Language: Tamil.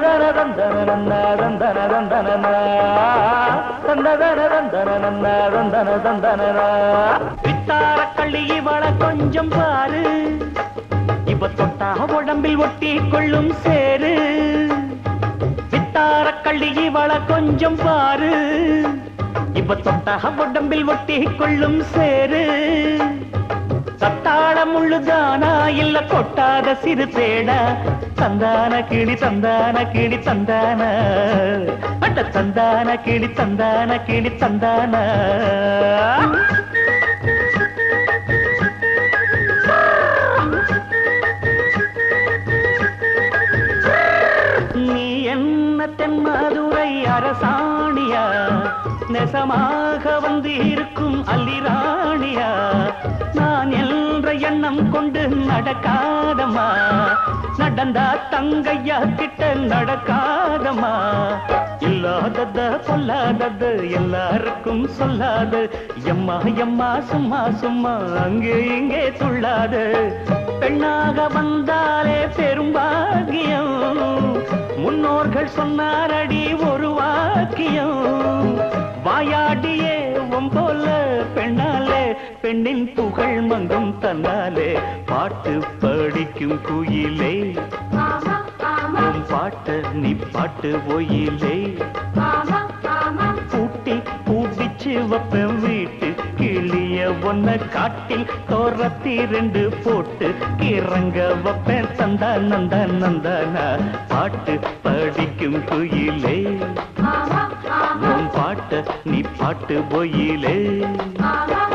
தந்ததன தந்தன நன்னா தந்தன தந்தன தந்ததன தந்தன நன்னா தந்தன தந்தன வித்தார கள்ளி இவள கொஞ்சம் பாரு இவ தொட்டா உடம்பில் ஒட்டி கொள்ளும் சேரு வித்தார கள்ளி இவள கொஞ்சம் பாரு இவ தொட்டா உடம்பில் ஒட்டி கொள்ளும் சேரு சத்தாள முள்ளுதானா இல்ல கொட்டாத சிறு தேடா தந்தான கிளி தந்தான கிளி தந்தான அட்ட தந்தான கிளி தந்தான கிளி தந்தான நீ என்ன தென்மதுரை அரசாணியா நெசமாக வந்து இருக்கும் அல்லிராணியா நான் என்ற எண்ணம் கொண்டு நடக்காதம்மா நடந்தா தங்கையா கிட்ட நடக்காதம்மா இல்லாதத பொல்லாதது எல்லாருக்கும் சொல்லாது எம்மா எம்மா சும்மா சும்மா அங்கே இங்கே துள்ளாது பெண்ணாக வந்தாலே பெரும்பாகியம் முன்னோர்கள் சொன்னாரடி ஒரு வாக்கியம் வாயாடியே போல பெண்ணாலே பெண்ணின் புகழ் மங்கும் தன்னாலே பாட்டு படிக்கும் குயிலே ஆமா ஆமா உன் பாட்ட நீ பாட்டு ஒயிலே ஆமா ஆமா பூட்டி பூட்டிச்சு வைப்பேன் வீட்டு கிளிய ஒன்ன காட்டில் தோரத்தி ரெண்டு போட்டு கிறங்க வைப்பேன் தந்தா நந்தா நந்தானா பாட்டு படிக்கும் குயிலே ஆமா ஆமா உன் பாட்ட நீ பாட்டு பொயிலே ஆமா